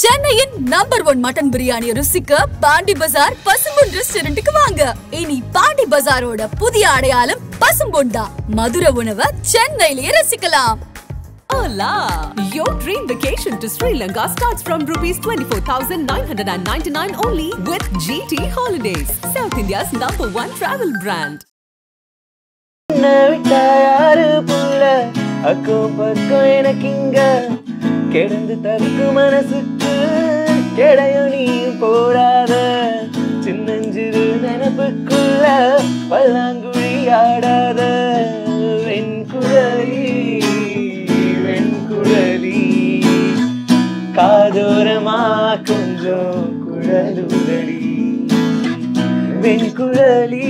சென்னையின் number one mutton biryani ருசிக்க பாண்டி பஜார் பசும்பொன் ரெஸ்டாரண்ட்டுக்கு வாங்க இனி பாண்டி பஜாரோட புதிய அடையாளம் பசும்பொன் தான் மதுர உணவை சென்னையிலேயே ரசிக்கலாம் Hola! Your dream vacation to Sri Lanka starts from rupees 24,999 only with GT Holidays, South India's number one travel brand. உன்னை விட்டா யாரு புள்ள அக்கம் பக்கம் எனக்கு இங்க கிடந்து தவிக்கும் மனசுக்கு கிடையும் நீயும் போராத சின்னஞ்சிறு நினப்புக்குள்ள பல்லாங்குழி ஆடாத வெண்குழலி வெண்குழலி காதோரமா கொஞ்சம் குழலுதடி வெண்குழலி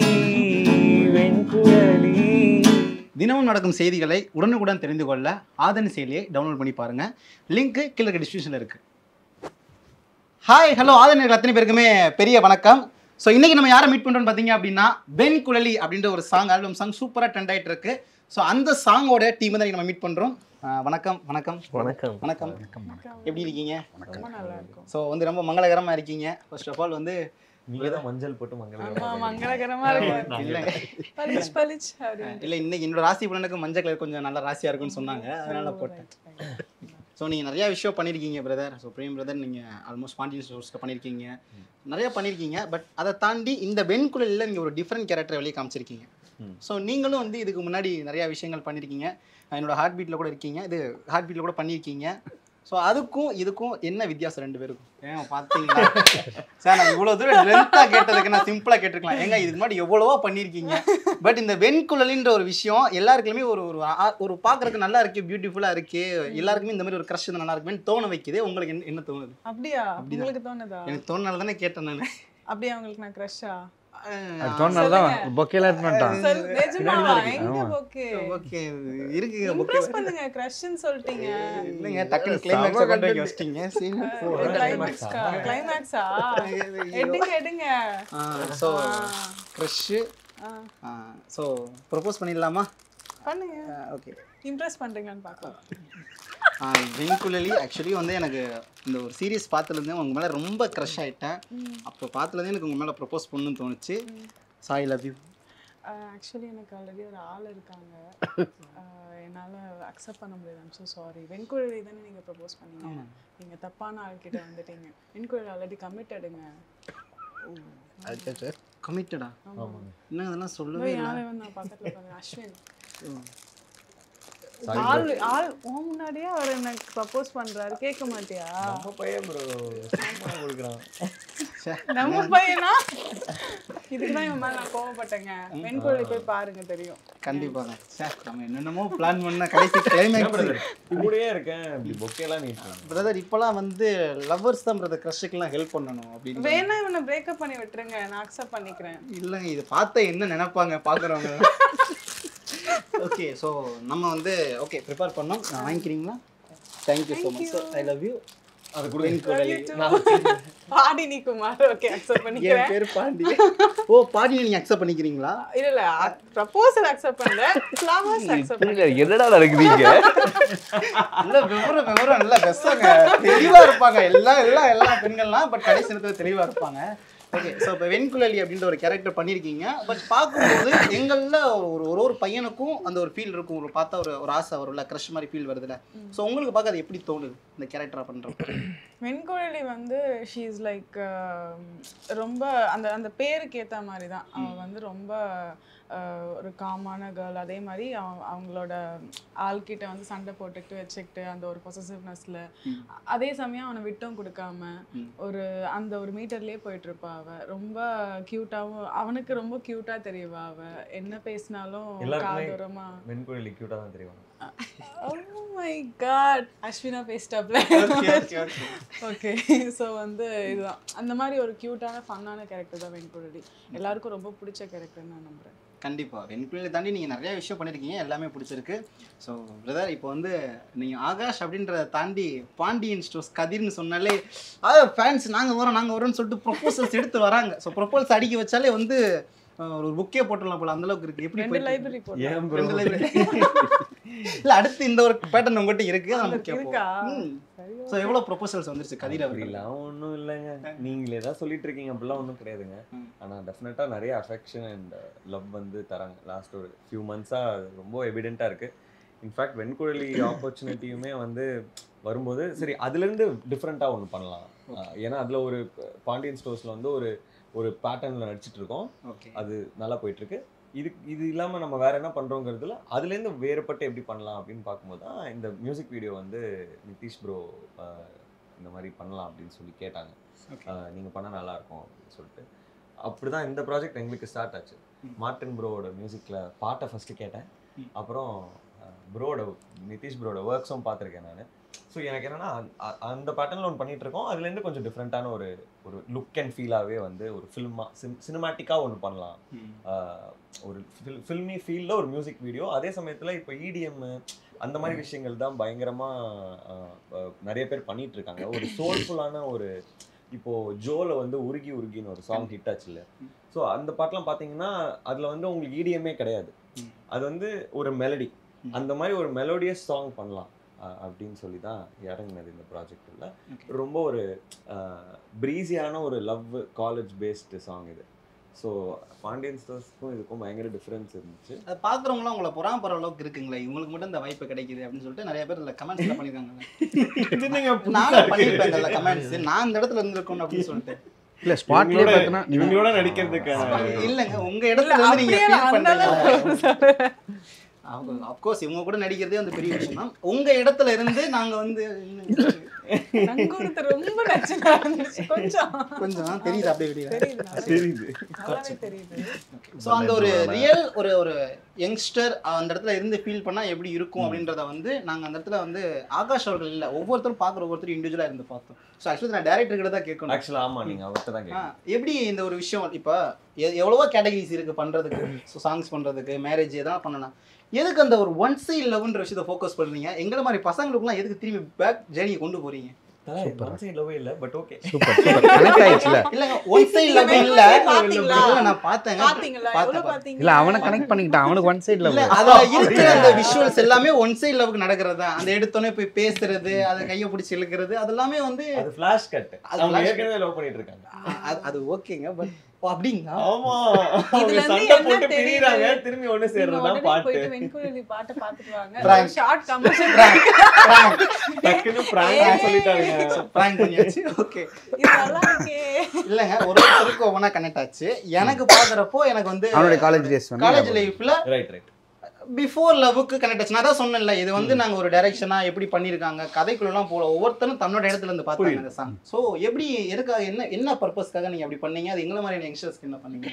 வெண்குழலி தினமும் நடக்கும் செய்திகளை உடனுக்குடன் தெரிந்து கொள்ள ஆதன் செயலியை டவுன்லோட் பண்ணி பாருங்க லிங்க் கீழே இருக்க டிஸ்கிரிப்ஷனில் இருக்கு ஹாய் ஹலோ ஆதன் அத்தனை பேருக்குமே பெரிய வணக்கம் ஸோ இன்னைக்கு நம்ம யாரை மீட் பண்ணுறோம்னு பார்த்தீங்க அப்படின்னா பென் குழலி அப்படின்ற ஒரு சாங் ஆல்பம் சாங் சூப்பராக ட்ரெண்ட் ஆயிட்டு இருக்கு ஸோ அந்த சாங்கோட டீம் தான் நம்ம மீட் பண்ணுறோம் வணக்கம் வணக்கம் வணக்கம் வணக்கம் எப்படி இருக்கீங்க ஸோ வந்து ரொம்ப மங்களகரமாக இருக்கீங்க ஃபர்ஸ்ட் ஆஃப் ஆல் வந்து நீங்க தான் மஞ்சள் போட்டு மங்களகரமா ஆமா இருக்கீங்க. மங்களகரமா இருக்கு இல்லை பளிச் பளிச் அப்படின்னு இல்லை இன்னைக்கு என்னோட ராசி பலனுக்கு மஞ்சள் கலர் கொஞ்சம் நல்ல ராசியாக இருக்குன்னு சொன்னாங்க அதனால போட்டேன் ஸோ நீங்கள் நிறையா விஷயம் பண்ணியிருக்கீங்க பிரதர் ஸோ பிரேம் பிரதர் நீங்கள் ஆல்மோஸ்ட் பாண்டியன் ஸ்டோர்ஸ்க்கு பண்ணியிருக்கீங்க நிறையா பண்ணியிருக்கீங்க பட் அதை தாண்டி இந்த வெண்குழலில் நீங்கள் ஒரு டிஃப்ரெண்ட் கேரக்டர் வெளியே காமிச்சிருக்கீங்க ம். ஸோ நீங்களும் வந்து இதுக்கு முன்னாடி நிறையா விஷயங்கள் பண்ணியிருக்கீங்க என்னோட ஹார்ட் பீட்டில் கூட இருக்கீங்க இது ஹார்ட் பீட்டில் கூட பண்ணியிருக்கீங்க ஸோ அதுக்கும் இதுக்கும் என்ன வித்தியாசம் ரெண்டு பேருக்கும் ஏன் பார்த்தீங்களா சார் நான் இவ்வளோ தூரம் லென்த்தாக கேட்டதுக்கு நான் சிம்பிளாக கேட்டிருக்கலாம் ஏங்க இதுக்கு முன்னாடி எவ்வளவோ பண்ணியிருக்கீங்க பட் இந்த வெண்குழலின்ற ஒரு விஷயம் எல்லாருக்குமே ஒரு ஒரு ஆ- ஒரு பார்க்கறதுக்கு நல்லா இருக்கு பியூட்டிஃபுல்லா இருக்கு எல்லாருக்குமே இந்த மாதிரி ஒரு க்ரஷ் நல்லா இருக்குமே தோண வைக்குது உங்களுக்கு என்ன- என்ன தோணுது அப்படியா அப்படிதான். உங்களுக்கு தோணுதா எனக்கு தோணுனால தானே கேட்டேன் நான் அப்படியா உங்களுக்கு நான் க்ரஷ்ஷா அது தோணுனால தான் பொக்கையில எடுத்து வந்துட்டான் சொல் நிஜமாவா எங்க ஆமா. ஓகே ஓகே இருக்குங்க இம்ப்ரெஸ் பண்ணுங்க க்ரஷ்ன்னு சொல்லிட்டீங்க இல்லைங்க டக்குனு கிளைமேக்ஸ் கொண்டு வைக்க வச்சிட்டீங்க சரி கிளைமேக்ஸ்க்கா கிளைமேக்ஸா எடுங்க எடுங்க ஸோ க்ரஷ் ஆ, ஸோ ப்ரொபோஸ் பண்ணிடலாமா பண்ணுங்க ஓகே இம்ப்ரெஸ் பண்றீங்களான்னு பார்க்கலாம் வெண்குழலி ஆக்சுவலி வந்து எனக்கு இந்த ஒரு சீரியஸ் பார்த்ததுலேருந்து உங்க மேலே ரொம்ப க்ரஷ் ஆயிட்டேன் அப்போ பார்த்ததுலேருந்து எனக்கு உங்க மேலே ப்ரொபோஸ் பண்ணணும்னு தோணுச்சு சாய் லவ் யூ ஆக்சுவலி எனக்கு ஆல்ரெடி ஒரு ஆள் இருக்காங்க ஆஹ் என்னால அக்செப்ட் பண்ண முடியாது ஐம் ஸோ சாரி வெண்குழலி தானே நீங்க ப்ரப்போஸ் பண்ணீங்க நீங்க தப்பான ஆள்கிட்ட வந்துட்டீங்க வெண்குழலி ஆல்ரெடி கமிட்டடுங்க கமிட்டடா ஆமாங்க. என்ன அதெல்லாம் சொல்லவே இல்லை யாரை வந்து நான் பக்கத்துல உட்காந்து அஸ்வின் ஆள் ஆள் உன் முன்னாடியே அவர் எனக்கு ப்ரப்போஸ் பண்றாரு கேட்க மாட்டியா நம்ம பையன் bro. சும்மா கொடுக்குறான். நம்ம பையனா இதுக்கு தான் இவன் மேல நான் கோவப்பட்டேங்க வெண்குழலி போய் பாருங்க தெரியும் கண்டிப்பாங்க சார் நம்ம என்னென்னமோ பிளான் பண்ண கடைசி என்ன கிளைமேக்ஸ் brother? கூடயே இருக்கேன் இப்படி பொக்கேலாம் நீட் பண்ணு. பிரதர் இப்போலாம் வந்து லவ்வர்ஸ் தான் பிரதர் க்ரஷுக்கெல்லாம் ஹெல்ப் பண்ணணும் அப்படின்னு வேணா இவனை பிரேக்கப் பண்ணி விட்டுருங்க நான் அக்செப்ட் பண்ணிக்கிறேன் இல்லைங்க இது பார்த்தா என்ன நினைப்பாங்க பார்க்குறவங்க ஓகே ஸோ நம்ம வந்து ஓகே ப்ரிப்பேர் பண்ணோம் நான் வாங்கிக்கிறீங்களா thank you so much I love you அது கொடுங்க. வெண்குழலி பாடி நீ குமார் ஓகே அக்செப்ட் என் பண்ணிக்கிறேன் பேர் பாண்டி ஓ பாண்டியை நீங்கள் அக்செப்ட் பண்ணிக்கிறீங்களா இல்ல இல்ல ப்ரப்போசல் அக்செப்ட் பண்ணல ஃப்ளவர்ஸ் அக்செப்ட் பண்ணல என்னடா நடக்குதுங்க இல்ல விவரம் விவரம் நல்லா பெஸ்ட்டாங்க தெளிவா இருப்பாங்க எல்லா எல்லா எல்லா பெண்கள்லாம் பட் கடைசி நேரத்துல தெளிவா இருப்பாங்க ஓகே ஸோ இப்போ வெண்குழலி அப்படின்ற ஒரு கேரக்டர் பண்ணியிருக்கீங்க பட் பார்க்கும்போது எங்களில் ஒரு ஒரு ஒரு பையனுக்கும் அந்த ஒரு ஃபீல் இருக்கும் ஒரு பார்த்தா ஒரு ஒரு ஆசை வரும்ல க்ரஷ் மாதிரி ஃபீல் வருதுல்ல ஸோ உங்களுக்கு பார்க்க அது எப்படி தோணுது இந்த கேரக்டராக பண்ணுறோம் வெண்குழலி வந்து ஷீ இஸ் லைக் ரொம்ப அந்த அந்த பேருக்கு ஏற்ற மாதிரி தான் அவள் வந்து ரொம்ப அஹ், ஒரு காமான கேர்ள் அதே மாதிரி அவ- அவங்களோட ஆள்கிட்ட வந்து சண்டை போட்டுக்கிட்டு வச்சுக்கிட்டு அந்த ஒரு பொசசிவ்னஸ்ல அதே சமயம் அவனை விட்டும் கொடுக்காம ம். ஒரு அந்த ஒரு மீட்டர்லயே போயிட்டு இருப்பா அவ ரொம்ப கியூட்டாவும் அவனுக்கு ரொம்ப கியூட்டா தெரியவா அவ என்ன பேசினாலும் எல்லாருக்குமே காதோரமா வெண்குழலி cute ஆ தான் தெரியும் ஓ மை காட் அஸ்வினா பேசிட்டாப்ல ஓகே ஸோ வந்து இதுதான் அந்த மாதிரி ஒரு க்யூட்டான ஃபன்னான கேரக்டர் தான் வெண்குழலி எல்லாருக்கும் ரொம்ப பிடிச்ச கேரக்டர் நான் நம்புறேன் கண்டிப்பாக வெண்குழலி தாண்டி நீங்கள் நிறைய விஷயம் பண்ணியிருக்கீங்க எல்லாமே பிடிச்சிருக்கு ஸோ பிரதர் இப்போ வந்து நீங்கள் ஆகாஷ் அப்படின்றத தாண்டி பாண்டியன் ஸ்டோர்ஸ் கதிர்னு சொன்னாலே அதாவது ஃபேன்ஸ் நாங்கள் வரோம் நாங்கள் வரோம்னு சொல்லிட்டு ப்ரொப்போசல்ஸ் எடுத்து வராங்க ஸோ ப்ரொப்போசல்ஸ் அடிக்க வச்சாலே வந்து அஹ், ஒரு புக்கே போட்டுடலாம் போல அந்த அளவுக்கு இருக்கு எப்படி ரெண்டு போயிட்டு லைப்ரரி போட்டேன் ஏன் bro? ரெண்டு library. இல்ல அடுத்து இந்த ஒரு பேட்டர்ன் உங்ககிட்ட இருக்கு அதை நம்ம இருக்கா கேட்போம் ம். சரி ஸோ எவ்வளோ ப்ரொபோசல்ஸ் வந்துருச்சு கதிர் அவர்கள் அப்படிலாம் ஒன்றும் இல்லைங்க நீங்களே தான் சொல்லிட்டு இருக்கீங்க அப்படிலாம் ஒன்றும் கிடையாதுங்க ம். ஆனால் டெஃபினட்டாக நிறைய அஃபெக்ஷன் அண்ட் லவ் வந்து தராங்க லாஸ்ட் ஒரு ஃபியூ மந்த்ஸாக ரொம்ப எவிடெண்ட்டாக இருக்குது இன்ஃபேக்ட் வெண்குழலி ஆப்பர்ச்சுனிட்டியுமே வந்து வரும்போது சரி அதுலேருந்து டிஃப்ரெண்ட்டாக ஒன்று பண்ணலாம் அஹ் ஏன்னா அதில் ஒரு பாண்டியன் ஸ்டோர்ஸில் வந்து ஒரு ஒரு பேட்டர்னில் நடிச்சிட்டு இருக்கோம் ஓகே அது நல்லா போயிட்டு இருக்கு இது இது இல்லாமல் நம்ம வேற என்ன பண்ணுறோங்கிறதுல அதுலேருந்து வேறுபட்டு எப்படி பண்ணலாம் அப்படின்னு பார்க்கும்போது தான் இந்த மியூசிக் வீடியோ வந்து நிதிஷ் ப்ரோ இந்த மாதிரி பண்ணலாம் அப்படின்னு சொல்லி கேட்டாங்க Okay. அஹ் நீங்க பண்ணால் நல்லா இருக்கும் அப்படின்னு சொல்லிட்டு அப்படிதான் இந்த ப்ராஜெக்ட் எங்களுக்கு ஸ்டார்ட் ஆச்சு ம். மார்டின் ப்ரோவோட மியூசிக்கில் பாட்டை ஃபஸ்ட்டு கேட்டேன் ம். அப்புறம் ப்ரோட நிதிஷ் ப்ரோட ஒர்க்ஸும் பார்த்துருக்கேன் நான் ஸோ எனக்கு என்னன்னா அந்த- அ- அந்த பேட்டர்னில் ஒன்று பண்ணிட்டு இருக்கோம் அதுலேருந்து கொஞ்சம் டிஃப்ரெண்ட்டான ஒரு ஒரு லுக் அண்ட் ஃபீலாகவே வந்து ஒரு ஃபில்மா சின் சினிமாட்டிக்காக ஒன்று பண்ணலாம் ஆஹ் ஒரு ஃபில் ஃபில்மி ஃபீல்டில் ஒரு மியூசிக் வீடியோ அதே சமயத்தில் இப்போ இடிஎம் அந்த மாதிரி விஷயங்கள் தான் பயங்கரமாக நிறைய பேர் பண்ணிட்டு இருக்காங்க ஒரு சோல்ஃபுல்லான ஒரு இப்போ ஜோல வந்து உருகி உருகின்னு ஒரு சாங் ஹிட் ஆச்சு இல்லை ஸோ அந்த பாட்டெலாம் பார்த்தீங்கன்னா அதில் வந்து உங்களுக்கு இடிஎம்மே கிடையாது ம். அது வந்து ஒரு மெலடி ம். அந்த மாதிரி ஒரு மெலோடியஸ் சாங் பண்ணலாம் அஹ் அப்படின்னு சொல்லி தான் இறங்கினது இந்த ப்ராஜெக்டில் Okay. ரொம்ப ஒரு ப்ரீஸியான ஒரு லவ் காலேஜ் பேஸ்டு சாங் இது ஸோ பாண்டியன் ஸ்டோர்ஸ்க்கும் இதுக்கும் பயங்கர டிஃப்ரென்ஸ் இருந்துச்சு அதை பார்க்குறவங்களாம் உங்களை பொறாமப்படுற அளவுக்கு இருக்குங்களே இவங்களுக்கு மட்டும் இந்த வாய்ப்பு கிடைக்குது அப்படின்னு சொல்லிட்டு நிறைய பேர் இல்லை கமெண்ட்ஸ்ல பண்ணியிருக்காங்க நானும் பண்ணியிருப்பேன் இல்லை கமெண்ட்ஸ் நான் இந்த இடத்துல இருந்திருக்கணும் அப்படின்னு சொல்லிட்டு இல்ல ஸ்பாட்லயே இவங்களோட- பார்த்தனா இவங்களோட நடிக்கிறதுக்கான இல்லைங்க உங்க இல்ல இடத்துல வந்து நீங்க அப்படியே ஃபீல் நான் அந்த அளவுக்கு பண்றீங்க சொல்றேன். அவங்க அப்கோர்ஸ் இவங்க கூட நடிக்கிறதே வந்து பெரிய விஷயம் தான் உங்க இடத்துல இருந்து நாங்க வந்து நங்கூரத்து ரொம்ப நச்சுனா இருந்துச்சு கொஞ்சம் கொஞ்சம் தெரியுது அப்படியே வெளியே தெரியுது தெரியுது நல்லாவே தெரியுது ஸோ அந்த ஒரு ரியல் ஒரு ஒரு யங்ஸ்டர் அந்த இடத்துல இருந்து ஃபீல் பண்ணா எப்படி இருக்கும் அப்படின்றத வந்து நாங்க அந்த இடத்துல வந்து ஆகாஷ் அவர்கள் இல்ல ஒவ்வொருத்தரும் பார்க்குற ஒவ்வொருத்தரும் இண்டிவிஜுவலா இருந்து பார்த்தோம் ஸோ ஆக்சுவலி நான் டேரக்டர் கிட்ட தான் கேட்கணும் ஆக்சுவலாக ஆமா நீங்க அவர்கிட்ட தான் ஆ, கேட்கணும் எப்படி இந்த ஒரு விஷயம் இப்போ எ- எவ்வளவோ கேட்டகரிஸ் இருக்கு பண்றதுக்கு ஸோ சாங்ஸ் பண்றதுக்கு மேரேஜ் எதனா பண்ணலாம் எதுக்கு அந்த ஒரு ஒன் சைட் லவ்ன்ற விஷயத்தை ஃபோக்கஸ் பண்றீங்க எங்களை மாதிரி பசங்களுக்குலாம் எதுக்கு திரும்பி பேக் ஜேர்னியை கொண்டு போறீங்க ஒன் சைட் லவ்வே இல்லை but okay super super connect ஆயிடுச்சுல இல்லங்க ஒன் சைட் லவ் நீங்க இல்ல பாத்தீங்களா? இல்ல நான் பார்த்தேங்க பாத்தீங்களா எவ்வளவு பார்த்தேன் பாத்தீங்க இல்ல அவனை கனெக்ட் பண்ணிக்கிட்டான் அவனுக்கு ஒன் சைடுல இல்ல அதுல இருக்கிற அந்த விஷுவல்ஸ் எல்லாமே ஒன் சைட் லவ்க்கு நடக்கிறது தான் அந்த எடுத்தோடனே போய் பேசுறது அதை கையை பிடிச்சி இழுக்கிறது அதெல்லாமே வந்து அது ஃபிளாஷ் கட் அது அவங்க flash cut. ஏற்கனவே லவ் பண்ணிட்டு இருக்காங்க அது- அது ஓகேங்க பட் அப்படிங்களா ஆமா இதுல அவங்க இருந்து சண்டை என்ன போட்டு தெரியுது? பிரியறாங்க திரும்பி ஒண்ணு நீங்க சேர்றது தான் உடனே பாட்டு போயிட்டு வெண்குழலி பாட்டை பாத்துட்டு வாங்க Prank. ஷார்ட் கமர்ஷியல் டக்குன்னு பிராங்க் சொல்லிட்டாங்க பிராங்க் பண்ணியாச்சு ஓகே இது நல்லா இருக்கே இல்லங்க ஒரு ஒருத்தருக்கு ஒவ்வொன்றா கனெக்ட் ஆச்சு எனக்கு பாக்குறப்போ எனக்கு வந்து அவனுடைய காலேஜ் டேஸ் வந்து காலேஜ் லைஃப்ல ரைட் ரைட் பிஃபோர் லவ்வுக்கு கனெக்ட் ஆச்சு நான் தான் சொன்னேன்ல இது வந்து நாங்க ஒரு டைரக்ஷனா எப்படி பண்ணிருக்காங்க கதைக்குள்ளலாம் போல ஒவ்வொருத்தரும் தன்னோட இடத்துல இருந்து பார்த்தாங்க இந்த சாங் சோ எப்படி எதுக்காக என்ன என்ன பர்பஸ்க்காக நீங்க அப்படி பண்ணீங்க அது எங்களை மாதிரியான யங்ஸ்டர்ஸ்க்கு என்ன பண்ணீங்க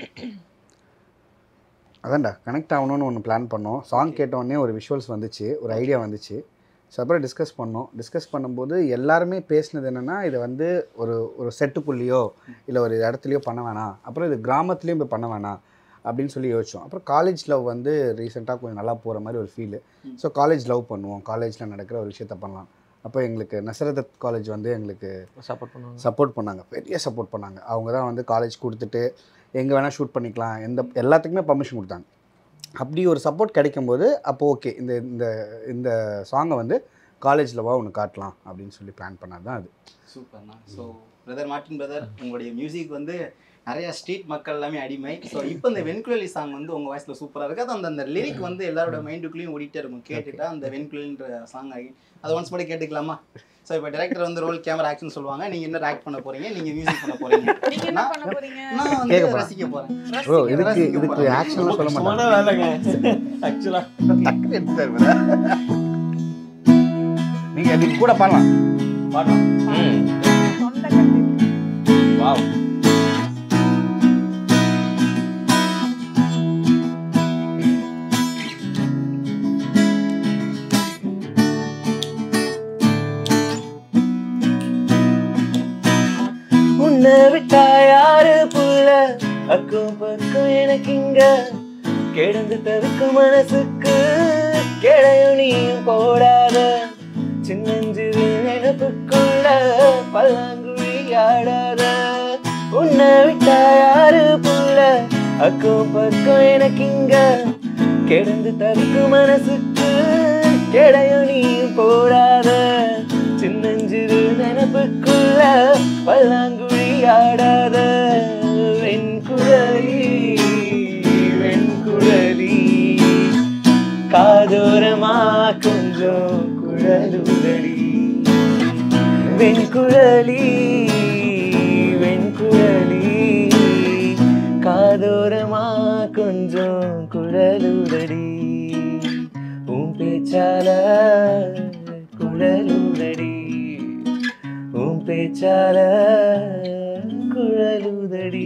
அதான்டா கனெக்ட் ஆகணும்னு ஒன்று பிளான் பண்ணோம் சாங் கேட்டோடனே ஒரு விஷுவல்ஸ் வந்துச்சு ஒரு ஐடியா வந்துச்சு ஸோ அப்புறம் டிஸ்கஸ் பண்ணோம் டிஸ்கஸ் பண்ணும்போது எல்லாருமே பேசினது என்னென்னா இதை வந்து ஒரு ஒரு செட்டுக்குள்ளேயோ இல்லை ஒரு இடத்துலையோ பண்ண வேணாம் அப்புறம் இது கிராமத்துலேயும் போய் பண்ண வேணாம் அப்படின்னு சொல்லி யோசிச்சோம் அப்புறம் காலேஜ் லவ் வந்து ரீசெண்டாக கொஞ்சம் நல்லா போகிற மாதிரி ஒரு ஃபீலு ஸோ காலேஜ் லவ் பண்ணுவோம் காலேஜில் நடக்கிற ஒரு விஷயத்த பண்ணலாம் அப்போ எங்களுக்கு நசரதத் காலேஜ் வந்து எங்களுக்கு சப்போர்ட் பண்ணுவாங்க சப்போர்ட் பண்ணாங்க பெரிய சப்போர்ட் பண்ணாங்க அவங்க தான் வந்து காலேஜ் கொடுத்துட்டு எங்கே வேணால் ஷூட் பண்ணிக்கலாம் எந்த எல்லாத்துக்குமே பர்மிஷன் கொடுத்தாங்க அப்படி ஒரு சப்போர்ட் கிடைக்கும்போது அப்போ ஓகே இந்த இந்த இந்த சாங்கை வந்து காலேஜில் வா ஒன்று காட்டலாம் அப்படின்னு சொல்லி பிளான் பண்ணது தான் அது சூப்பர்ண்ணா ஸோ பிரதர் மார்ட்டின் பிரதர் உங்களுடைய மியூசிக் வந்து நிறைய ஸ்ட்ரீட் மக்கள் எல்லாமே அடிமை ஸோ இப்போ இந்த வெண்குழலி சாங் வந்து உங்க வாய்ஸ்ல சூப்பரா இருக்கு அது அந்த அந்த லிரிக் வந்து எல்லாரோட மைண்டுக்குள்ளேயும் ஓடிட்டே இருக்கும் கேட்டுட்டா அந்த வெண்குழலின்ற சாங் ஆகி அதை ஒன்ஸ் மட்டும் கேட்டுக்கலாமா ஸோ இப்போ டேரக்டர் வந்து ரோல் கேமரா ஆக்ஷன் சொல்லுவாங்க நீங்க என்ன ஆக்ட் பண்ண போறீங்க நீங்க மியூசிக் பண்ண போறீங்க நீங்க என்ன பண்ண போறீங்க நான் வந்து கேட்க போறேன். ரசிக்க போறேன் ப்ரோ இதுக்கு ரசிக்க இதுக்கு போறேன். ஆக்ஷன்லாம் சொல்ல கஷ்டமான மாட்டாங்க வேலைங்க ஆக்சுவலா டக்குன்னு எடுத்துட்டாரு வேற. நீங்க இதுக்கு கூட பண்ணலாம் பாடலாம் தொண்டை கட்டி வாவ் உன்னை விட்டா யாரு புள்ள அக்கம் பக்கம் எனக்கு இங்க கிடந்து தவிக்கும் மனசுக்கு கிடையும் நீயும் போடாத சின்னஞ்சிறு நினைப்புக்குள்ள பல்லாங்குழி ஆடாத உன்னை விட்டா யாரு புள்ள அக்கம் பக்கம் எனக்கு இங்க கிடந்து தவிக்கும் மனசுக்கு கிடையும் நீயும் போடாத சின்ன சின்னஞ்சிறு நினப்புக்குள்ள பல்லாங்குழி ஆடாத வெண்குழலி வெண்குழலி காதோரமா கொஞ்சம் குழலுதடி வெண்குழலி வெண்குழலி காதோரமா கொஞ்சம் குழலுதடி உன் பேச்சால குழலுதடி உன் பேச்சால குழலுதடி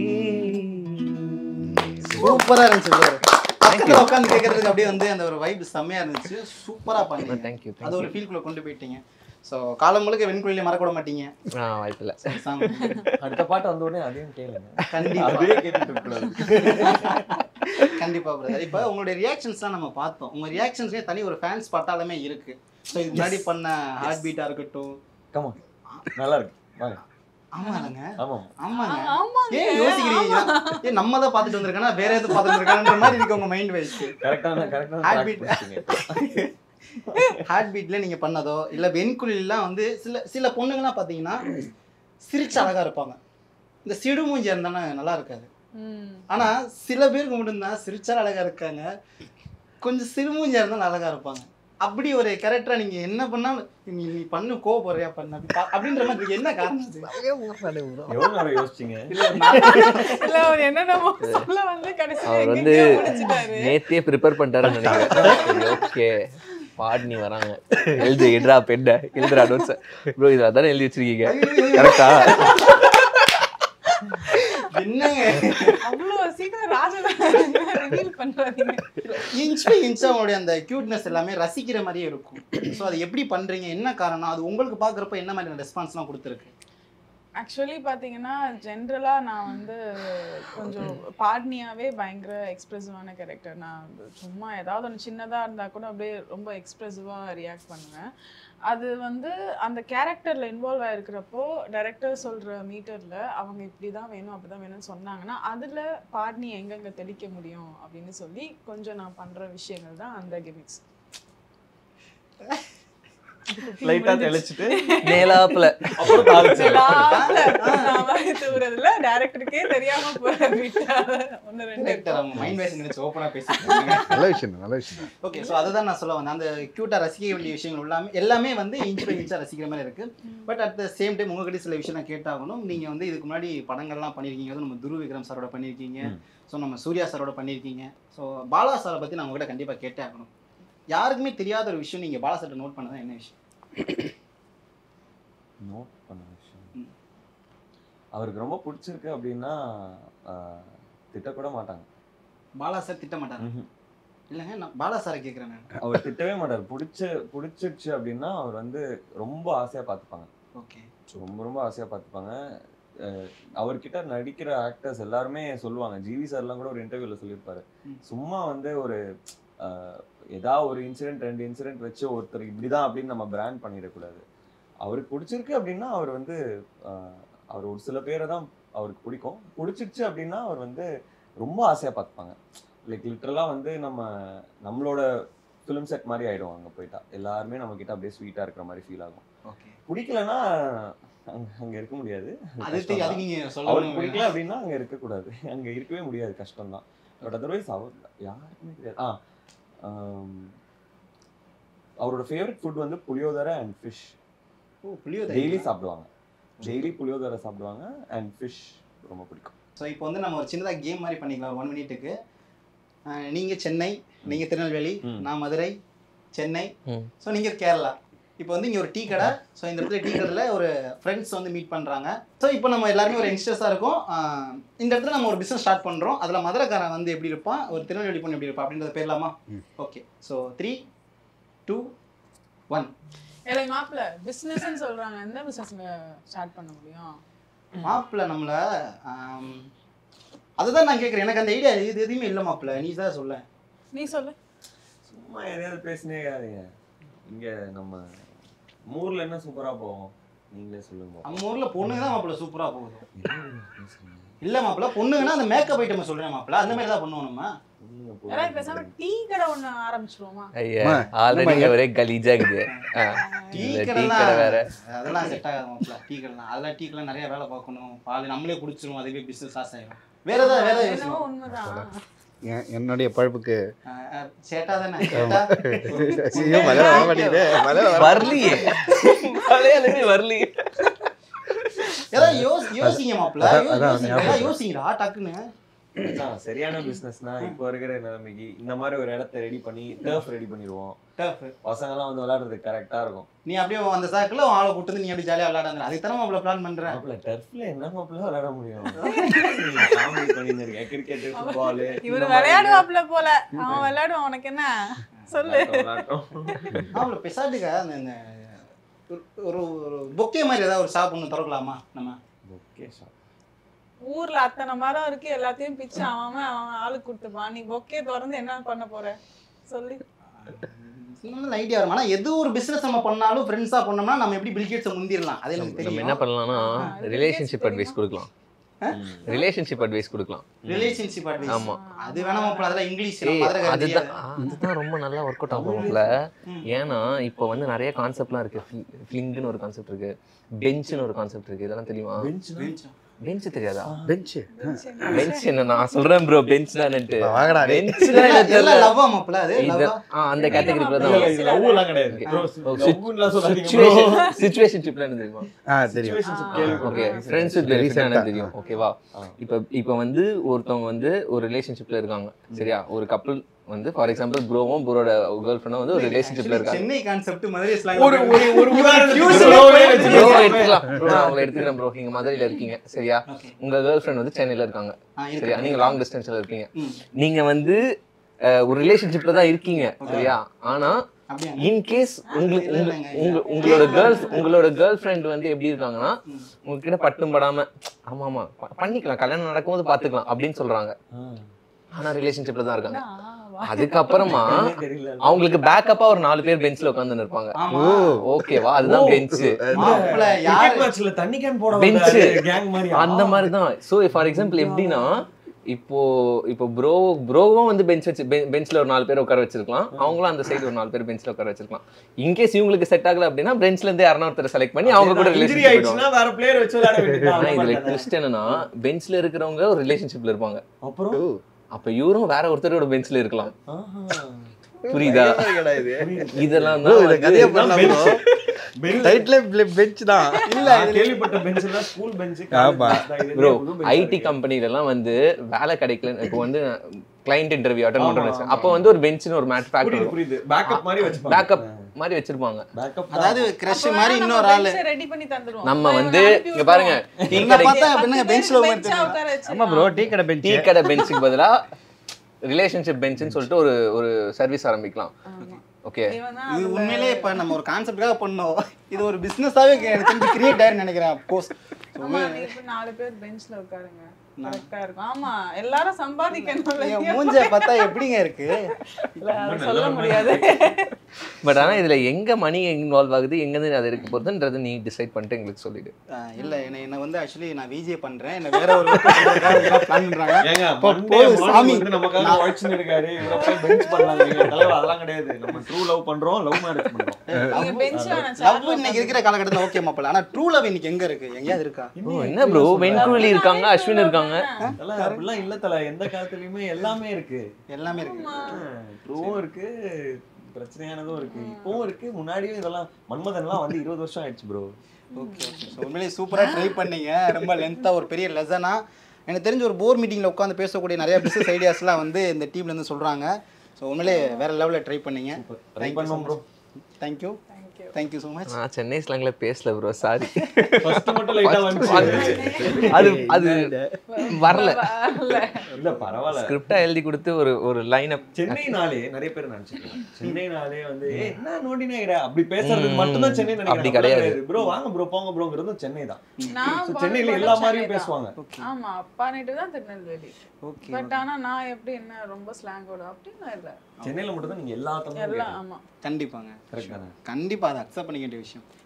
சூப்பரா இருந்துச்சு bro. பக்கத்துல உட்காந்து கேட்கறதுக்கு அப்படியே வந்து அந்த ஒரு வைப் செம்மையா இருந்துச்சு சூப்பரா பண்ணீங்க Thank you, thank அது ஒரு ஃபீல்குள்ள கொண்டு போயிட்டீங்க ஸோ காலம் முழுக்க வெண்குழியில மறக்க விட மாட்டீங்க ஆ வாய்ப்பில்லை Song. அடுத்த பாட்டு வந்த உடனே அதையும் கேளுங்க கண்டிப்பா அதே கேட்டுட்டு இருக்கக்கூடாது கண்டிப்பா பிரதர் இப்போ உங்களுடைய ரியாக்ஷன்ஸ்லாம் நம்ம பார்த்தோம் உங்க ரியாக்ஷன்ஸ்லேயே தனி ஒரு ஃபேன்ஸ் பட்டாளமே இருக்கு ஸோ இது முன்னாடி பண்ண ஹார்ட் பீட்டா இருக்கட்டும் கமா நல்லா இருக்கு வாங்க ஆமாங்க ஆமாம் ஆமாங்க ஆமாங்க. ஏன் யோசிக்கிறீங்க ஏன் நம்ம தான் பார்த்துட்டு வந்திருக்கோன்னா வேற எதுவும் பார்த்துட்டு வந்திருக்கான்ற மாதிரி இருக்கு உங்க மைண்ட் வைஸ் கரெக்டான கரெக்டான Heartbeat. கரெக்டான ஹார்ட் பீட்ல நீங்க பண்ணதோ இல்ல வெண்குழிலாம் வந்து சில சில பொண்ணுங்கலாம் பாத்தீங்கன்னா சிரிச்சு அழகா இருப்பாங்க இந்த சிடு மூஞ்சி இருந்தானே நல்லா இருக்காது ம். ஆனா சில பேருக்கு மட்டும்தான் சிரிச்சா அழகா இருக்காங்க கொஞ்சம் சிறுமூஞ்சியா இருந்தாலும் அழகா இருப்பாங்க அப்படி ஒரு கேரக்டரா நீங்க என்ன பண்ணாலும் நீ நீ பண்ணு கோவப்படுறியா பண்ண அப்படி பா- அப்படின்ற மாதிரி இருக்கு. என்ன காரணம் அது? எவ்வளவு நேரம் யோசிச்சீங்க இல்ல அவர் என்னென்னமோ சொல்ல வந்து கடைசியில அவர் வந்து எங்கெங்கேயோ முடிச்சிட்டாரு நேத்தே ப்ரிப்பேர் பண்ணிட்டாருன்னு நினைக்கிறேன் ஓகே பாடினி வராங்க எழுது எட்ரா பெண்ட எழுதுறா நோட்ஸ் ப்ரோ இதில் அதானே எழுதி வச்சிருக்கீங்க கரெக்டா என்னங்க அவ்வளவு சீக்கிரம் ராஜா ரிவீல் பண்றாதீங்க இன்ச் பை இன்ச் அவங்களுடைய அந்த கியூட்னஸ் எல்லாமே ரசிக்கிற மாதிரியே இருக்கும் ஸோ அதை எப்படி பண்றீங்க என்ன காரணம் அது உங்களுக்கு பார்க்குறப்ப என்ன மாதிரியான ரெஸ்பான்ஸ்லாம் கொடுத்துருக்கு ஆக்சுவலி பார்த்தீங்கன்னா ஜென்ரலாக நான் வந்து கொஞ்சம் பாட்னியாவே பயங்கர எக்ஸ்ப்ரெசிவான கேரக்டர் நான் சும்மா ஏதாவது ஒன்று சின்னதாக இருந்தால் கூட அப்படியே ரொம்ப எக்ஸ்ப்ரெசிவாக ரியாக்ட் பண்ணுவேன் அது வந்து அந்த கேரக்டரில் இன்வால்வ் ஆகிருக்கிறப்போ டைரக்டர் சொல்கிற மீட்டரில் அவங்க இப்படி தான் வேணும் அப்படி தான் வேணும்னு சொன்னாங்கன்னா அதில் பாட்னி எங்கெங்கே தெளிக்க முடியும் அப்படின்னு சொல்லி கொஞ்சம் நான் பண்ணுற விஷயங்கள் தான் அந்த கிமிக்ஸ் லைட்டா தெளிச்சிட்டு நேலாப்புல அப்புறம் தாளிச்சு தூரதுல டேரக்டருக்கே தெரியாம போற வீட்டா ஒன்னு ரெண்டு Director அவங்க மைண்ட் வைஸ் நினைச்சு ஓப்பனாக பேசிட்டு நல்ல விஷயம் நல்ல விஷயம் ஓகே ஸோ அதுதான் நான் சொல்ல வந்தேன் அந்த க்யூட்டாக ரசிக்க வேண்டிய விஷயங்கள் எல்லாமே எல்லாமே வந்து இன்ச் பை இன்ச்சாக ரசிக்கிற மாதிரி இருக்கு but at the same time உங்ககிட்ட சில விஷயம் நான் கேட்டாகணும் நீங்கள் வந்து இதுக்கு முன்னாடி படங்கள்லாம் பண்ணியிருக்கீங்க அதுவும் நம்ம துரு விக்ரம் சாரோட பண்ணியிருக்கீங்க ம். ஸோ நம்ம சூர்யா சாரோட பண்ணியிருக்கீங்க ஸோ பாலா சாரை பற்றி நான் உங்ககிட்ட கண்டிப்பாக கேட்டே ஆகணும் யாருக்குமே தெரியாத ஒரு விஷயம் நீங்கள் பாலா சார்ட்ட நோட் பண்ணதான் என்ன விஷயம் நோட் பண்ண விஷயம் ம். அவருக்கு ரொம்ப பிடிச்சிருக்கு அப்படின்னா ஆஹ், திட்டக்கூட மாட்டாங்க பாலா சார் திட்ட மாட்டாங்க ம்ஹும். இல்லைங்க நான் பாலா சாரை கேட்குறேன் நான் அவர் திட்டவே மாட்டார் பிடிச்ச பிடிச்சிருச்சு அப்படின்னா அவர் வந்து ரொம்ப ஆசையா பார்த்துப்பாங்க ஓகே ரொம்ப ரொம்ப ஆசையா பார்த்துப்பாங்க அஹ் அவர்கிட்ட நடிக்கிற ஆக்டர்ஸ் எல்லாருமே சொல்லுவாங்க ஜிவி சார்லாம் கூட ஒரு இன்டர்வியூல சொல்லியிருப்பாரு ம். சும்மா வந்து ஒரு அஹ், ஏதாவது ஒரு இன்சிடென்ட் ரெண்டு இன்சிடென்ட் வச்சு ஒருத்தர் இப்படிதான் அப்படின்னு நம்ம பிராண்ட் பண்ணிடக்கூடாது அவருக்கு பிடிச்சிருக்கு அப்படின்னா அவர் வந்து அஹ், அவர் ஒரு சில பேரை தான் அவருக்கு பிடிக்கும் பிடிச்சிருச்சு அப்படின்னா அவர் வந்து ரொம்ப ஆசையா பார்த்துப்பாங்க லைக் லிட்ரலாக வந்து நம்ம நம்மளோட ஃபிலிம் செட் மாதிரி ஆயிடும் அங்கே போயிட்டா எல்லாருமே நம்ம கிட்ட அப்படியே ஸ்வீட்டாக இருக்கிற மாதிரி ஃபீல் ஆகும் ஓகே பிடிக்கலன்னா அங்க அங்க இருக்க முடியாது அது கஷ்டம் தெரியும் அது தான். நீங்கள் அவருக்கு சொல்லணும் பிடிக்கல அப்படின்னா அங்க இருக்கக்கூடாது அங்க இருக்கவே முடியாது கஷ்டம் தான் பட் அதர்வைஸ் அவர் யாருக்குமே தெரியாது ஆ ஆம், அவரோட ஃபேவரட் ஃபுட் வந்து puliyodarai and fish oh puliyodarai daily சாப்பிடுவாங்க டெய்லி புளியோதரை சாப்பிடுவாங்க அண்ட் ஃபிஷ் ரொம்ப பிடிக்கும் ஸோ இப்போ வந்து நம்ம ஒரு சின்னதாக கேம் மாதிரி பண்ணிக்கலாம் ஒரு ஒன் மினிட்டுக்கு நீங்கள் சென்னை நீங்கள் திருநெல்வேலி ம். நான் மதுரை சென்னை ம். ஸோ நீங்கள் கேரளா இப்போ வந்து இங்கே ஒரு டீ கடை ஸோ இந்த இடத்துல டீ கடையில் ஒரு ஃப்ரெண்ட்ஸ் வந்து மீட் பண்ணுறாங்க ஸோ இப்போ நம்ம எல்லாருமே ஒரு யங்ஸ்டர்ஸாக இருக்கோம் ஆஹ் இந்த இடத்துல நம்ம ஒரு பிஸ்னஸ் ஸ்டார்ட் பண்ணுறோம் அதில் மதுரைக்காரன் வந்து எப்படி இருப்பான் ஒரு திருநெல்வேலி பொண்ணு எப்படி இருப்பான் அப்படின்றத பேர்லாமா okay so three two one இல்லை மாப்பிள்ள பிஸ்னஸ்ன்னு சொல்றாங்க எந்த பிஸ்னஸ்ல ஸ்டார்ட் பண்ண முடியும் மாப்பிள்ளை நம்மளை அதுதான் நான் கேட்குறேன் எனக்கு அந்த ஐடியா இது எதுவுமே இல்லை மாப்பிள்ளை நீ தான் சொல்ல நீ சொல்லு சும்மா எதையாவது பேசினே இருக்காதீங்க இங்க நம்ம ஊர்ல என்ன சூப்பரா போகும் நீங்களே சொல்லுங்க நம்ம ஊர்ல பொண்ணுங்க தான் மாப்பிள்ள சூப்பரா போகுது என்ன பேசுறீங்க? இல்ல மாப்பிள்ள பொண்ணுங்கன்னா அந்த மேக்கப் ஐட்டம் சொல்றேன் மாப்பிள்ள அந்த மாதிரி தான் பண்ணுவோம் நம்ம பொண்ணுங்க யாராவது பேசாம போடுறாங்க. டீ கடை ஒண்ணு ஆரம்பிச்சிருவோமா ஐயா அம்மா, ஆல்ரெடி நம்ம ஒரே கலீஜா இருக்குது ஆ, டீ இந்த டீ கடைலாம் கடை வேற அதெல்லாம் செட் ஆகாது மாப்பிள்ள டீ கடைலாம் அதெல்லாம் டீ கடை நிறைய வேலை பார்க்கணும் பால் நம்மளே குடிச்சிருவோம் அதுவே பிசினஸ் லாஸ் ஆயிடும் வேற ஏதாவது வேற ஏதாவது என்னவோ யோசிக்கணும். உண்மைதான் என்- என்னுடைய பழப்புக்கு அஹ், அஹ், சேட்டா தானே சேட்டா ஐயோ, மலையாளம் வர மாட்டேங்குதே. மலையாளம் வர- வரலையே மலையாளமே வரலையே ஏதாவது யோசி யோசிங்க மாப்பிள்ள அதான், அதான் யோசி- ஞாபகம். ஏதாவது யோசிங்கடா டக்குன்னு மச்சான், சரியான பிசினஸ்னா இப்போ இருக்கிற நிலைமைக்கு இந்த மாதிரி ஒரு இடத்த ரெடி பண்ணி டர்ஃப் ரெடி பண்ணிடுவோம் Tough. பசங்க எல்லாம் வந்து விளையாடுறதுக்கு கரெக்டா இருக்கும் நீ அப்படியே அந்த சாக்குல ஆளை கூட்டு வந்து நீ அப்படி ஜாலியா விளையாடாங்க அதுக்கு தானே மாப்பிள்ள பிளான் பண்ற மாப்பிள்ள டர்ஃப்ல என்ன மாப்பிள்ள விளையாட முடியும் காமெடி பண்ணிட்டு இருக்கேன் கிரிக்கெட் ஃபுட்பால் இவரு விளையாடுவாப்ல போல அவன் விளையாடுவான் உனக்கு என்ன சொல்லு மாப்பிள்ள பெசாட்டுக்க அந்த இந்த ஒரு- ஒரு ஒரு பொக்கே மாதிரி ஏதாவது ஒரு ஷாப் ஒன்று திறக்கலாமா நம்ம ஓகே சார் ஊர்ல அத்தனை மரம் இருக்கு எல்லாத்தையும் பிச்சு அவன் அவன் அவன் ஆளுக்கு கொடுத்துப்பான் நீ பொக்கே திறந்து என்ன பண்ண போற சொல்லு நல்ல ஐடியா வரும் ஆனால் எது ஒரு பிசினஸ் நம்ம பண்ணாலும் ஃப்ரெண்ட்ஸா பண்ணோம்னா நம்ம எப்படி பில்கேட்ஸை முந்திரலாம் அது எனக்கு நம்ம என்ன தெரியும் பண்ணலாம்னா ஆ, ரிலேஷன்ஷிப் அட்வைஸ் கொடுக்கலாம் ரிலேஷன்ஷிப் அட்வைஸ் கொடுக்கலாம் ரிலேஷன்ஷிப் அட்வைஸ் ஆமா. அது வேணா மாப்பிள்ள அதெல்லாம் இங்கிலீஷ் ஏய், நம்ம மதுரை அதுதான் தெரியாது. ஆ, அதுதான் ரொம்ப நல்லா ஒர்க் அவுட் ஆகும்ல ஏன்னா இப்போ வந்து நிறைய கான்செப்ட்லாம் இருக்கு ஃபிளிங்னு ஒரு கான்செப்ட் இருக்கு பெஞ்ச்னு ஒரு கான்செப்ட் இருக்கு இதெல்லாம் தெரியுமா Bench. பெஞ்ச் தெரியாதா பெஞ்சு பெஞ்ச் என்ன நான் சொல்றேன் ப்ரோ பெஞ்ச் தான்ட்டு வாங்கடா டேய். பெஞ்ச்னா எல்லாம் எனக்கு தெரியல love ஆ மாப்பிள்ள அது இது love ஆ? ஆ அந்த கேட்டகரிக்குள்ள இல்ல, தான் இல்ல, லவ் எல்லாம் கிடையாது Bro, love-லாம் சொல்லாதீங்க bro. சிச்சுவேஷன் சிச்சுவேஷன்ஷிப்ல என்ன தெரியுமா ஆ தெரியும் Situationship கேள்விப்பட்டிருக்கேன். ஓகே ஃப்ரெண்ட்ஸ் வித் பெனிஃபிட் Recent-ஆ. எனக்கு தெரியும் ஓகேவா இப்போ இப்போ வந்து ஒருத்தவங்க வந்து ஒரு ரிலேஷன்ஷிப்ல இருக்காங்க சரியா ஒரு கப்பல் வந்து ஃபார் எக்ஸாம்பிள் ப்ரோவும் ப்ரோட கேர்ள் ஃப்ரெண்டும் வந்து ஒரு ரிலேஷன்ஷிப்ல இருக்காங்க சென்னை கான்செப்ட் மதுரை slang ஒரு ஒரு ஒரு உதாரணத்துக்கு Fusion bro வே போய் ப்ரோ வச்சுக்கோங்க. எடுத்துக்கலாம் ப்ரோ நான் உங்களை எடுத்துக்கிறேன் ப்ரோ நீங்க மதுரையில இருக்கீங்க சரியா Okay. உங்க கேர்ள் ஃப்ரெண்ட் வந்து சென்னையில இருக்காங்க ஆ, இருக்கு. சரியா நீங்க லாங் டிஸ்டன்ஸ்ல இருக்கீங்க ம். நீங்க வந்து அஹ், ஒரு ரிலேஷன்ஷிப்ல தான் இருக்கீங்க சரியா ஆனா அப்படியா? இன் கேஸ் உங்களுக்கு இல்ல, உங்க- இல்லைங்க. உங்க உங்களோட கேர்ள் உங்களோட கேர்ள் ஃப்ரெண்ட் வந்து எப்படி இருக்காங்கன்னா உங்ககிட்ட பட்டும் படாம ஆமா ஆமா ப- பண்ணிக்கலாம் கல்யாணம் நடக்கும்போது பாத்துக்கலாம் அப்படின்னு சொல்றாங்க ஆனா ரிலேஷன்ஷிப்ல தான் இருக்காங்க அதுக்கப்புறமா தெரியல அவங்களுக்கு பேக்கப்பா ஒரு நாலு பேர் பெஞ்ச்ல உட்கார்ந்து இருப்பாங்க ஆமா. ஓகேவா அதுதான் பெஞ்ச் மாப்பிள்ள கிரிக்கெட் யாரு மேட்ச்ல தண்ணி கேன் போட Bench. கேங் மாதிரி அந்த மாதிரி தான் ஸோ ஃபார் எக்ஸாம்பிள் எப்படின்னா இப்போ இப்போ ப்ரோ ப்ரோவும் வந்து பெஞ்ச் வச்சு பெஞ்ச்ல ஒரு நாலு பேர் உட்கார வச்சிருக்கலாம் அவங்களும் அந்த சைடு ஒரு நாலு பேர் பெஞ்ச்ல உட்கார வச்சிருக்கலாம் இன்கேஸ் இவங்களுக்கு செட் ஆகல அப்படின்னா பெஞ்ச்ல இருந்து யாரா ஒருத்தர் செலக்ட் பண்ணி அவங்க கூட இன்ஜுரி ரிலேஷன்ஷிப் ஆயிடுச்சுன்னா வேற பிளேயர் வச்சு விளையாட வேண்டியதுதான். ஆனா இதுல அவ்வளவுதான். ட்விஸ்ட் என்னன்னா பெஞ்ச்ல இருக்கிறவங்க ஒரு ரிலேஷன்ஷிப்ல இருப்பாங்க அப்புறம் அப்ப இவரும் வேற ஒருத்தரோட பெஞ்ச்ல இருக்கலாம் ஆஹா. புரியுதா இதெல்லாம் Bro, தான் இதை வந்து- கதையா பண்ணலாம் bro. Bench. டைட்டிலே பெஞ்ச் தான் இல்ல நான் கேள்விப்பட்ட பெஞ்ச் எல்லாம் ஸ்கூல் பெஞ்ச் ஆமா. ப்ரோ ஐடி கம்பெனில எல்லாம் வந்து வேலை கிடைக்கல இப்போ வந்து கிளைண்ட் இன்டர்வியூ அட்டன் ஆமா, பண்றோம் ஆமா. அப்போ வந்து ஒரு பெஞ்ச்னு ஒரு மேட் புரியுது ஃபேக்டர் புரியுது பேக்கப் மாதிரி வச்சுப்பாங்க பேக்கப் மாதிரி வச்சிருப்பாங்க பேக்கப் அதாவது கிரஷ் மாதிரி இன்னொரு ஆளு ரெடி பண்ணி தந்துருவோம் நம்ம வந்து இங்க பாருங்க டீ என்ன கடை பார்த்தா என்னங்க பெஞ்ச்ல உட்கார்ந்து உட்கார வச்சு ஆமா ப்ரோ டீ கடை பெஞ்ச் டீ கடை பெஞ்சுக்கு பதிலா ரிலேஷன்ஷிப் பெஞ்சுன்னு சொல்லிட்டு ஒரு ஒரு சர்வீஸ் ஆரம்பிக்கலாம் ஓகே இவன் தான் இது அதுல- உண்மையிலே இப்ப நம்ம ஒரு கான்செப்டுக்காக பண்ணோம் இது ஒரு பிசினஸாவே எனக்கு தெரிஞ்சு கிரியேட் ஆயிருன்னு நினைக்கிறேன் கோர்ஸ் ஆமா நீ இப்ப நாலு பேர் பெஞ்ச்ல உட்காருங்க கரெக்டா இருக்கும் ஆமா எல்லாரும் சம்பாதிக்கணும் மூஞ்ச பார்த்தா எப்படிங்க இருக்கு இல்ல, அது சொல்ல முடியாது பட் ஆனா இதுல எங்க மணி இன்வால்வ் ஆகுது எங்க இருந்து அது இருக்க போறதுன்றது நீ டிசைட் பண்ணிட்டு எங்களுக்கு சொல்லிடு ஆஹ் இல்ல என்ன என்ன வந்து ஆக்சுவலி நான் விஜே பண்றேன் என்ன வேற ஒரு பிளான் பண்றாங்க ஏங்க இப்போ Monday போதும் morning சாமி. வந்து நமக்காக உழைச்சுன்னு இருக்காரு இவரை போய் பெஞ்ச் பண்ணலாங்க எங்க தலைவர் அதெல்லாம் கிடையாது நம்ம ட்ரூ லவ் பண்றோம் லவ் மேரேஜ் பண்றோம் நீங்க பெஞ்ச் வேணாம் லவ் இன்னைக்கு இருக்கிற காலகட்டத்தில் ஓகே மாப்பிள்ள ஆனா ட்ரூ லவ் இன்னைக்கு எங்க இருக்கு எங்கேயாவது இருக்கா ஓ என்ன ப்ரோ வெண்குழலி இருக்காங்க அஸ்வின் இருக்காங்க அதெல்லாம் அப்படிலாம் இல்ல தல எந்த காலத்துலயுமே எல்லாமே இருக்கு எல்லாமே இருக்கு ட்ரூவும் இருக்கு பிரச்சனையானதும் இருக்கு இப்பவும் இருக்கு முன்னாடியும் இதெல்லாம் மன்மதன்லாம் வந்து இருபது வருஷம் ஆயிடுச்சு ப்ரோ ஓகே ஓகே ஸோ உண்மையிலேயே சூப்பராக ட்ரை பண்ணீங்க ரொம்ப லென்த்தாக ஒரு பெரிய லெசனா எனக்கு தெரிஞ்ச ஒரு போர் மீட்டிங்கில் உட்காந்து பேசக்கூடிய நிறைய பிசினஸ் ஐடியாஸ்லாம் வந்து இந்த டீம்ல இருந்து சொல்றாங்க ஸோ உண்மையிலே வேற லெவலில் ட்ரை பண்ணீங்க ட்ரை பண்ணோம் bro thank you thank you so much நான் சென்னை ஸ்லாங்ல பேசல ப்ரோ சாரி ஃபர்ஸ்ட் மட்டும் லைட்டா வந்துச்சு அது அது வரல வரல. இல்ல பரவாயில்ல ஸ்கிரிப்டா எழுதி கொடுத்து ஒரு ஒரு லைன் அப் சென்னைனாலே நிறைய பேர் நினைச்சுக்கலாம் சென்னைனாலே வந்து ஏய் என்ன நோண்டினேங்கிற அப்படி பேசுறதுக்கு மட்டும்தான் சென்னை அப்படி கிடையாது. ப்ரோ வாங்க ப்ரோ போங்க ப்ரோங்கிறது சென்னை தான் நான் So, பாட்டு சென்னையில பாட்டு எல்லா சென்னை மாதிரியும் தான். பேசுவாங்க ஆமா அப்பா நேட்டு தான் திருநெல்வேலி ஓகே பட் ஆனா நான் எப்படி என்ன ரொம்ப ஸ்லாங்கோட அப்படிலாம் இல்ல சென்னையில மட்டும் தான் நீங்க எல்லா தமிழும் எல்லாம் ஆமா கண்டிப்பாங்க கரெக்ட் தானே கண்டிப்பாக அதை அக்செப்ட் பண்ணிக்க வேண்டிய விஷயம்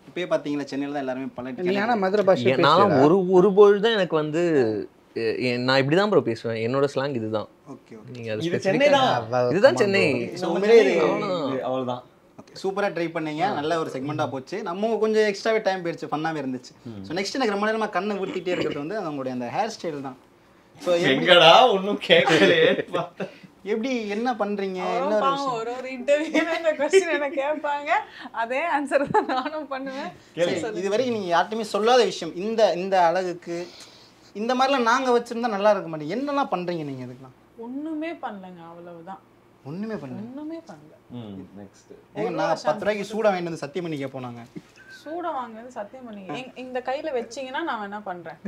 இப்பயே பார்த்தீங்களா சென்னையில் தான் எல்லாருமே பல நீ ஆனால் மதுரை பாஷை நான் ஒரு ஒரு பொழுது தான் எனக்கு வந்து எ- எ- நான் இப்படி தான் ப்ரோ பேசுவேன் என்னோட ஸ்லாங் இதுதான் ஓகே ஓகே நீங்க அது இது specific-ஆ- சென்னை தான் இதுதான் சென்னை ஸோ உண்மையிலே இது அவ்வளவுதான் சூப்பராக ட்ரை பண்ணீங்க நல்ல ஒரு செக்மெண்ட்டாக போச்சு நம்ம கொஞ்சம் எக்ஸ்ட்ராவே டைம் போயிடுச்சு ஃபன்னாகவே இருந்துச்சு ஸோ நெக்ஸ்ட் எனக்கு ரொம்ப நேரமாக கண்ணை ஊற்றிட்டே இருக்கிறது வந்து அவங்களுடைய அந்த ஹேர் ஸ்டைல் தான் ஸோ எங்கடா ஒன்றும் கேட்கலையே எப்படி என்ன பண்ணுறீங்க என்ன அவரும் ஒரு பாவம் விஷயம் ஒரு ஒரு இன்டர்வியூ இந்த கொஸ்டின் என்ன கேட்பாங்க அதே ஆன்சர் தான் நானும் பண்ணுவேன் சரி, இது வரைக்கும் நீங்கள் யார்ட்டையுமே சொல்லாத விஷயம் இந்த இந்த அழகுக்கு இந்த மாதிரிலாம் நாங்கள் வச்சுருந்தா நல்லா இருக்க மாட்டேங்க என்னெல்லாம் பண்ணுறீங்க நீங்கள் இதுக்கெல்லாம் ஒண்ணுமே பண்ணலங்க அவ்வளவுதான் ஒன்றுமே பண்ணல ஒண்ணுமே பண்ணல ம் நெக்ஸ்ட் ஏங்க நான் பத்து ரூபாய்க்கு சூட வாங்கிட்டு வந்து சத்தியம் பண்ணி கேட்போம் நாங்கள் சூட வாங்குறது சத்தியம் பண்ணீங்க எங்க- இந்த கையில வச்சீங்கன்னா நான் என்ன பண்றேன்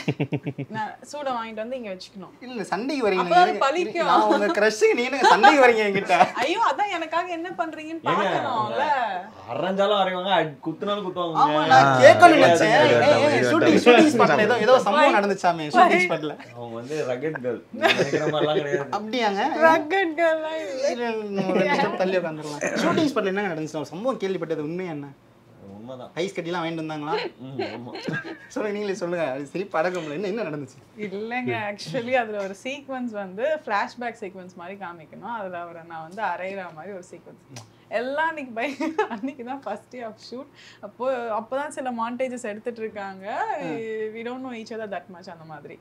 நான் சூட வாங்கிட்டு வந்து இங்க வச்சுக்கணும் இல்லை சண்டைக்கு வரீங்க அப்பதான் நீங்க. பலிக்கும். நான் உங்க க்ரஷ்ஷுக்கு நீங்க எனக்கு சண்டைக்கு வரீங்க என்கிட்ட ஐயோ அதான் எனக்காக என்ன பண்றீங்கன்னு பாக்கணும்ல அரைஞ்சாலும் அரைவாங்க அடி- குத்துனாலும் ஆமா குத்துவாங்க நான் கேட்கணும்னு கேட்க நினைச்சேன் ஷூட்டிங் ஷூட்டிங் ஸ்பாட்ல ஏதோ ஏதோ சம்பவம் நடந்துச்சாமே ஷூட்டிங் ஸ்பாட்ல அவங்க வந்து ரகட் கேர்ள் நினைக்கிற மாதிரிலாம் கிடையாது அப்படியாங்க ரக்கட் கேர்லாம் இல்ல இல்ல, நம்ம ரெண்டு step தள்ளி உட்காந்துடலாம் ஷூட்டிங் ஸ்பாட்ல என்ன நடந்துச்சு ஒரு சம்பவம் கேள்விப்பட்டது உண்மை என்ன உண்மைதான் ஐஸ் கட்டிலாம் வாங்கிட்டு வந்தாங்களா ம் ஆமா சொல்லுங்க நீங்களே சொல்லுங்க அது சரி படகும்ல என்ன என்ன நடந்துச்சு இல்லைங்க ஆக்சுவலி அதுல ஒரு சீக்வன்ஸ் வந்து ஃப்ளாஷ்பேக் சீக்வன்ஸ் மாதிரி காமிக்கணும் அதுல அவரை நான் வந்து அரைகிற மாதிரி ஒரு சீக்வன்ஸ் எல்லாம் அன்னைக்கு பை அன்னைக்கு தான் ஃபர்ஸ்ட் டே ஆஃப் ஷூட் அப்போ அப்போதான் சில மாண்டேஜஸ் எடுத்துட்டு இருக்காங்க we don't know each other that much அந்த மாதிரி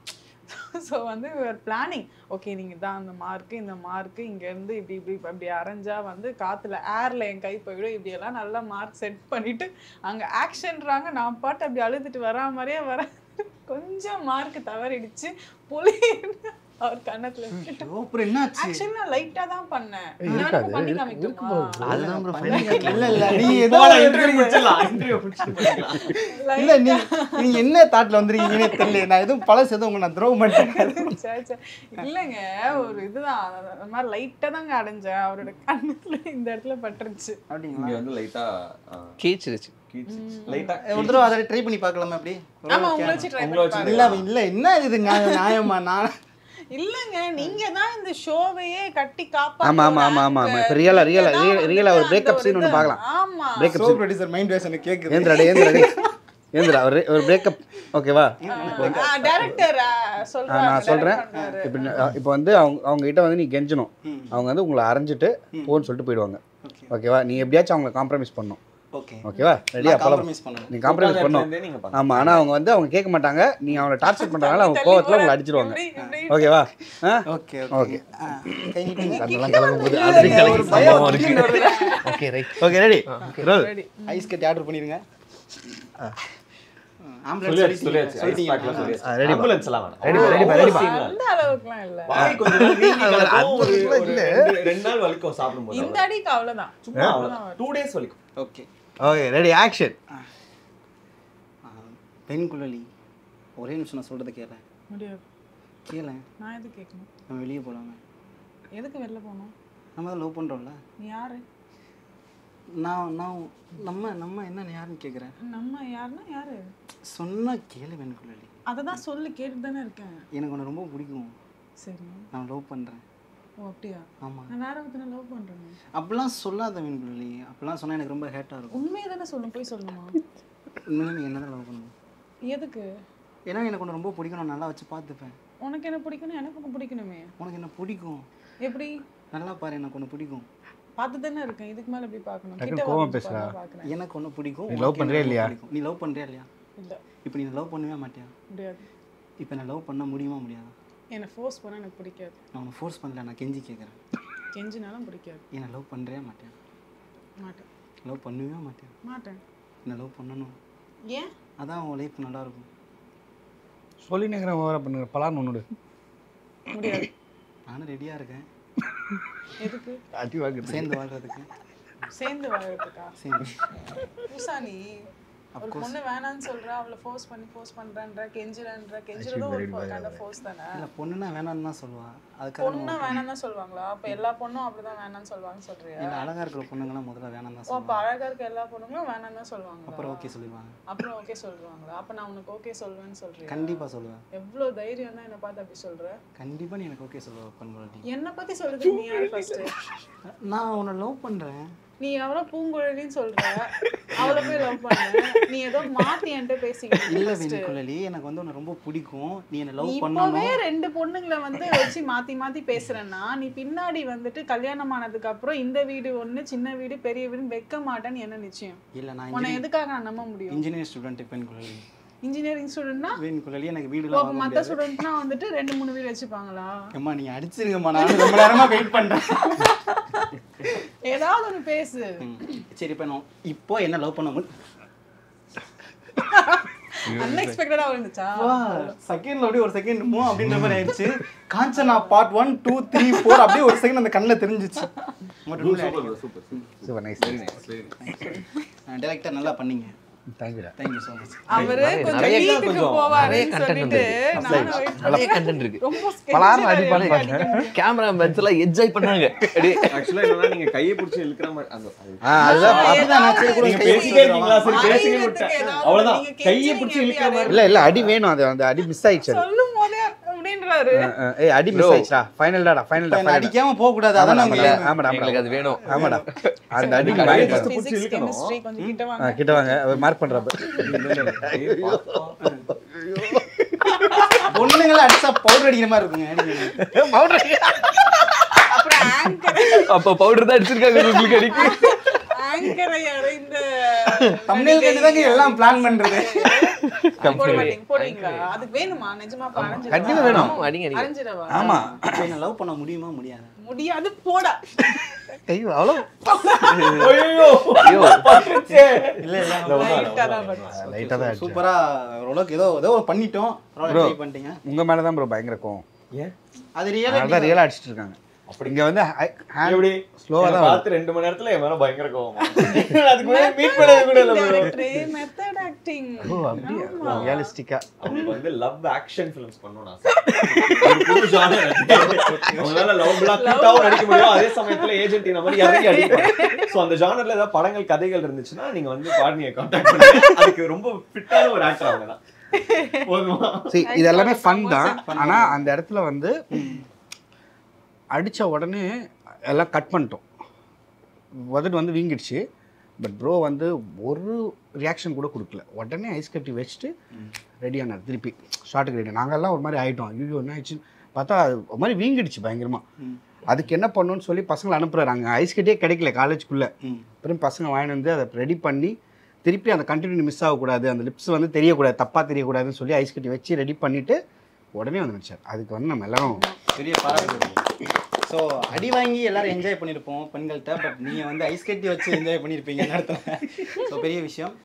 ஸோ வந்து பிளானிங் ஓகே நீங்கள் தான் அந்த மார்க்கு இந்த மார்க்கு இங்கேருந்து இப்படி இப்படி அப்படி அரைஞ்சா வந்து காற்றுல ஏரில் என் கை போயிடும் இப்படியெல்லாம் நல்லா மார்க் செட் பண்ணிட்டு அங்கே ஆக்ஷன்றாங்க நான் பாட்டு அப்படி அழுதுட்டு வரா மாதிரியே வர கொஞ்சம் மார்க் தவறிடுச்சு புலி அவர் கண்ணத்துல விட்டுட்டு ஐயோ, அப்புறம் என்னாச்சு ஆக்சுவலி நான் லைட்டா தான் பண்ணேன் நானும் பண்ணி காமிக்கட்டுமா அதுதான் bro final cut. இல்ல இல்ல நீ ஏதோ இன்டர்வியூ முடிச்சிடலாம் இன்டர்வியூ முடிச்சிடலாம் இல்ல நீ நீங்க என்ன தாட்ல வந்திருக்கீங்கன்னே தெரியல நான் எதுவும் பழசு எதுவும் உங்களை நான் த்ரோ மாட்டேன் சரி, சரி. இல்லைங்க ஒரு இதுதான் அந்த மாதிரி லைட்டா தாங்க அடைஞ்சேன் அவரோட கண்ணுல இந்த இடத்துல பட்டுருச்சு அப்படிங்களா இங்க வந்து லைட்டா கீச்சிருச்சு லைட்டா ஒரு தடவை அதை ட்ரை பண்ணி பார்க்கலாமா அப்படி ஆமா உங்களை வச்சு ட்ரை உங்களை பண்ணி வச்சு பாருங்க. இல்ல இல்ல என்ன இது நியாயம் நியாயமா நான் இல்லங்க நீங்க தான் இந்த ஷோவையே கட்டி ஆமா, ஆமா, ஆமா, ஆமா, ஆமா. இப்ப real ஆ, real ஆ, real- real ஆ ஒரு breakup scene ஒண்ணு பார்க்கலாம். ஆமா breakup so producer mind voice எனக்கு கேக்குது ஏந்திரா டே ஏந்திரா டே ஏந்திரா ஒரு ஒரு பிரேக்கப் ஓகேவா டைரக்டர் ஆ, சொல்றாங்க நான் சொல்கிறேன் direct பண்றாரு. இப்போ இப்போ வந்து அவங்க அவங்க கிட்ட வந்து நீ கெஞ்சணும் அவங்க வந்து உங்களை அரைஞ்சிட்டு போன்னு சொல்லிட்டு போயிடுவாங்க ஓகேவா நீ எப்படியாச்சும் அவங்கள காம்ப்ரமைஸ் பண்ணும் ஓகே ஓகேவா ரெடியா பழம் காம்ப்ரமைஸ் பண்ணணும் நீ காம்ப்ரமைஸ் பண்ணும் நீங்க பண்ணுங்க ஆமா ஆனா அவங்க வந்து அவங்க கேட்க மாட்டாங்க நீ அவங்கள டார்ச்சர் பண்றதுனால அவங்க கோவத்துல உங்களை அடிச்சிருவாங்க இப்படி, இப்படி. ஓகேவா ஆ ஓகே Okay. ஓகே கை நீட்டுங்க அதெல்லாம் கிளம்பும் போது ஆல்ரெடி ஒரு பயம் திடீர்னு வருதுல. Okay right okay ready roll Ready. Ice கட்டி ஆர்டர் பண்ணிருங்க சொல்லியாச்சு சொல்லியாச்சு ஐஸ் சொல்லிட்டீங்க பேக்ல சொல்லியாச்சு ரெடி ஆம்புலன்ஸ் எல்லாம் வேணாம் ரெடி ரெடி ரெடி அந்த அளவுக்குலாம் இல்ல வாய் கொஞ்சம் நாள் வீங்கி கிடக்கும். ஒரு அது ஒரு இல்ல. ரெண்டு- ரெண்டு நாள் வலிக்கும் சாப்பிடும்போது இந்த அடிக்கு அவ்வளவுதான் சும்மா அவ்வளவுதான் டூ டேஸ் வலிக்கும் okay okay ready action Pen Kuzhali ஒரே நிமிஷம் நான் சொல்றதை கேளேன் முடியாது கேளேன் நான் எது கேட்கணும் நம்ம வெளியே போலாமே எதுக்கு வெளில போகணும் நம்ம தான் லவ் பண்றோம்ல நீ யாரு நான் நான் நம்ம நம்ம என்ன யாருன்னு கேட்குறேன் நம்ம யாருன்னா யாரு சொன்னா கேளு பெண் குழலி அதை தான் சொல்லி கேட்டு தானே இருக்கேன் எனக்கு உன்னை ரொம்ப பிடிக்கும் சரி நான் லவ் பண்றேன் ஓ அப்படியா ஆமா நான் வேற ஒருத்தனை லவ் பண்றேன் அப்படிலாம் சொல்லாத பெண் குழலி அப்படிலாம் சொன்னா எனக்கு ரொம்ப ஹேட்டா இருக்கும் உண்மையை தானே சொல்லணும் போய் சொல்லணுமா உண்மையிலே நீ என்ன லவ் பண்ணணும் எதுக்கு ஏன்னா எனக்கு உன்னை ரொம்ப பிடிக்கும் நான் நல்லா வச்சு பார்த்துப்பேன் உனக்கு என்ன பிடிக்கணும் எனக்கு உன்னை பிடிக்கணுமே உனக்கு என்ன பிடிக்கும் எப்படி நல்லா பாரு எனக்கு ஒன்று பிடிக்கும் பார்த்து தானே இருக்கேன் இதுக்கு மேல எப்படி பார்க்கணும் டக்குனு கிட்ட கோவம் வந்து பேசுறா. பார்த்தா பார்க்கறேன் எனக்கு ஒன்று பிடிக்கும் நீ உனக்கு love பண்றியா என்ன ரொம்ப இல்லையா? பிடிக்கும். நீ லவ் பண்றியா இல்லையா இல்ல இப்போ நீ லவ் பண்ணவே மாட்டியா முடியாது இப்போ நான் லவ் பண்ண முடியுமா முடியாதா என்னை ஃபோர்ஸ் பண்ண எனக்கு பிடிக்காது நான் உன்னை ஃபோர்ஸ் பண்ணல நான் கெஞ்சி கேட்குறேன் கெஞ்சினாலும் பிடிக்காது என்ன லவ் பண்ணுறியா மாட்டியா மாட்டேன் லவ் பண்ணவே மாட்டியா மாட்டேன் என்ன லவ் பண்ணணும் ஏன் அதான் உன் லைஃப் நல்லா இருக்கும் சொல்லி நிற்கிறேன் ஓவரா பண்ணுங்க பலான்னு ஒன்று முடியாது நானும் ரெடியாக இருக்கேன் எதுக்கு அடி வாங்குறது சேர்ந்து வாழ்றதுக்கு சேர்ந்து வாழறதுக்கா சேர்ந்து புதுசா நீ ஒரு பொண்ணு வேணாம்னு சொல்றா அவளை ஃபோர்ஸ் பண்ணி ஃபோர்ஸ் பண்றன்ற கெஞ்சுறன்ற கெஞ்சுறதும் ஒரு கைண்ட் ஆஃப் ஃபோர்ஸ் தானே இல்லை பொண்ணுனா வேணாம்னு தான் சொல்லுவா அதுக்காக பொண்ணு வேணாம் தான் சொல்லுவாங்களா அப்ப எல்லா பொண்ணும் அப்படிதான் வேணாம்னு சொல்லுவாங்க சொல்றியா இல்லை அழகாக இருக்கிற பொண்ணுங்களாம் முதல்ல வேணாம் தான் ஓ அப்ப சொல்லுவாங்க அழகா இருக்க எல்லா பொண்ணுங்களும் வேணாம் தான் சொல்லுவாங்க அப்புறம் ஓகே சொல்லிடுவாங்க அப்புறம் ஓகே சொல்லுவாங்களா அப்ப நான் உனக்கு ஓகே சொல்வேன்னு சொல்றியா கண்டிப்பாக சொல்லுவேன் எவ்வளவு தைரியம் தான் என்ன பார்த்து அப்படி சொல்ற கண்டிப்பாக நீ எனக்கு ஓகே சொல்லுவ பண்ணுவாடி என்ன பத்தி சொல்றதுக்கு நீ யாரு ஃபர்ஸ்ட் நான் உன்னை லவ் பண்ணுறேன் நீ எவ்வளோ பூங்குழலின்னு சொல்ற அவளை போய் லவ் பண்ண நீ ஏதோ மாத்தி என்கிட்ட பேசிக்கிட்டு இல்ல first. வெண்குழலி எனக்கு வந்து உன்னை ரொம்ப பிடிக்கும் நீ என்ன நீ லவ் இப்பவே பண்ணணும் ரெண்டு பொண்ணுங்களை வந்து வச்சு மாத்தி மாத்தி பேசுறேன்னா நீ பின்னாடி வந்துட்டு கல்யாணம் ஆனதுக்கு அப்புறம் இந்த வீடு ஒண்ணு சின்ன வீடு பெரிய வீடு வைக்க மாட்டேன்னு என்ன நிச்சயம் இல்ல நான் உன்னை எதுக்காக நான் நம்ப முடியும் இன்ஜினியர் ஸ்டூடெண்ட் பெண்குழலி இன்ஜினியரிங் ஸ்டூடெண்ட்னா வெண்குழலி எனக்கு வீடுல இப்போ வாங்க மத்த முடியாது ஸ்டூடெண்ட்னா வந்துட்டு ரெண்டு மூணு வீடு வச்சுப்பாங்களா அம்மா நீ அடிச்சிருங்கம்மா நான் ரொம்ப நேரமா வெயிட் பண்றேன் ஏதாவது ஒண்ணு பேசு ம். சரி இப்போ நான் இப்போ என்ன லவ் பண்ண முடியும் அன்எக்ஸ்பெக்டடா விழுந்துச்சா செகண்ட்ல அப்படியே ஒரு செகண்ட் மூ அப்படின்ற மாதிரி ஆயிடுச்சு Kanchana part one two three four அப்படியே ஒரு செகண்ட் அந்த கண்ணில் தெரிஞ்சிச்சு சூப்பர் நைஸ் டேரக்டர் நல்லா பண்ணீங்க தேங்க்யூடா தேங்க்யூ ஸோ மச் அவரு கொஞ்சம் நிறைய வீட்டுக்கு கொஞ்சம் போவாருன்னு நிறைய content சொல்லிட்டு வந்து. நானும் wait நிறைய பண்ணேன். கண்டென்ட் இருக்கு ரொம்ப பலார்னு sketchy அடிப்பான்னு வேற பார்த்தேன். அடிக்க முடியும். கேமரா மேன்ஸ் எல்லாம் என்ஜாய் பண்ணாங்க அப்படியே ஆக்சுவலா என்னன்னா நீங்க கையை பிடிச்சி இழுக்கிற மாதிரி அந்த அது- ஆ அதுதான் அதுதான் நான் சரி கூட நீங்க கை பேசிட்டே இருக்கீங்களா சரி பேசுங்க ஆயிரத்துக்கு விட்டேன் ஏதாவது அவ்வளவுதான் நீங்க கையை கெஞ்சி பிடிச்சி நீங்க இழுக்கிற மாதிரி இல்ல இல்ல அடி வேணும் அது அந்த அடி மிஸ் ஆயிடுச்சு அது. சொல்லும் போதே அப்படின்றாரு ஆ, ஆ. ஏய் அடி மிஸ் ஆயிடுச்சா ஃபைனல்டாடா ஃபைனல்டா என்ன அடிக்காம போக கூடாது அதான் ஆமாடா உங்களுக்கு ஆமாடா எங்களுக்கு அது வேணும் ஆமாடா அந்த அடி கையை வாங்கிட்டு just வா. பிடிச்சி Physics, இழுக்கணும். chemistry கொஞ்சம் கிட்ட ஆ, வாங்க கிட்ட வாங்க அவர் மார்க் பண்றப்ப ஏய், பாப்பா. பொண்ணுங்களை அடிச்சா பவுடர் அடிக்கிற மாதிரி இருக்குங்க அடிங்க. அப்புறம் ஆங்கர் அப்ப பவுடர் தான் அடிச்சிருக்காங்க உங்களுக்கு அடிக்கு ஆங்கரை அடைந்த தமிழில் கண்டுதாங்க எல்லாம் பிளான் பண்றது போட மாட்டீங்க போடுவீங்களா அதுக்கு வேணுமா நிஜமா அப்ப அரைஞ்சிடவா? கண்டிப்பா வேணும். ஆமா, அடிங்க அடிங்க அரைஞ்சிடவா ஆமா இப்போ என்ன லவ் பண்ண முடியுமா முடியாது முடியாது போடா கை அவ்வளோ ஐயோ இல்ல இல்ல லைட்டா தான் பண்ணுவேன். லைட்டாக தான் அடிச்சு சூப்பரா ஓரளவுக்கு ஏதோ ஏதோ ஒரு பண்ணிட்டோம் Bro. ட்ரை பண்ணிட்டீங்க உங்க மேல தான் ப்ரோ பயங்கர கோவம் ஏன் அது அதான் ரியலா ரியலாக அடிச்சிட்டு இருக்காங்க அப்படி இங்க வந்து எப்படி ஸ்லோவாக என்னை தான் வருது. பார்த்து ரெண்டு மணி நேரத்துல என் மேல பயங்கர கோவம் அதுக்கு முன்னாடி மீட் பண்ணது கூட இல்ல bro. Director, method acting. ஓ அப்படியே ரியலிஸ்டிக்கா அவங்களுக்கு வந்து லவ் ஆக்ஷன் ஃபிலிம்ஸ் பண்ணணும் ஆசை ஒரு புது genre இருக்கு. அவங்களால லவ் பிளாக் கிட்டாவும் நடிக்க முடியும் அதே சமயத்துல ஏஜென்ட் இந்த மாதிரி இறங்கி அடிப்பாங்க சோ அந்த ஜானர்ல ஏதாவது படங்கள் கதைகள் இருந்துச்சுன்னா நீங்க வந்து பாட்னியை கான்டாக்ட் பண்ணுங்க அதுக்கு ரொம்ப ஃபிட்டான ஒரு ஆக்டர் அவங்க தான் போதுமா சரி இது எல்லாமே ஃபன் தான் ஆனா அந்த இடத்துல வந்து அடிச்ச உடனே எல்லாம் கட் பண்ணிட்டோம் உதடு வந்து வீங்கிடுச்சு பட் ப்ரோ வந்து ஒரு ரியாக்ஷன் கூட கொடுக்கல உடனே ஐஸ் கட்டி வச்சுட்டு ரெடி ஆனார் திருப்பி ஷார்ட்டுக்கு ரெடி நாங்கெல்லாம் ஒரு மாதிரி ஆகிட்டோம் ஐயோ என்ன ஆயிடுச்சுன்னு பார்த்தா அது ஒரு மாதிரி வீங்கிடுச்சு பயங்கரமாக அதுக்கு என்ன பண்ணணும்னு சொல்லி பசங்களை அனுப்புறாரு அங்கே ஐஸ் கட்டியே கிடைக்கல காலேஜ்க்குள்ளே அப்புறம் பசங்க வாங்கிட்டு வந்து அதை ரெடி பண்ணி திருப்பி அந்த கண்டினியூ மிஸ் ஆகக்கூடாது அந்த லிப்ஸ் வந்து தெரியக்கூடாது தப்பாக தெரியக்கூடாதுன்னு சொல்லி ஐஸ் கட்டி வச்சு ரெடி பண்ணிவிட்டு உடனே வந்து நினச்சார் அதுக்கு வந்து நம்ம எல்லாரும் பெரிய பாராட்டு ஸோ அடி வாங்கி எல்லாரும் என்ஜாய் பண்ணியிருப்போம் பெண்கள்கிட்ட பட் நீங்கள் வந்து ஐஸ் கட்டி வச்சு என்ஜாய் பண்ணியிருப்பீங்க இந்த இடத்துல ஸோ பெரிய விஷயம்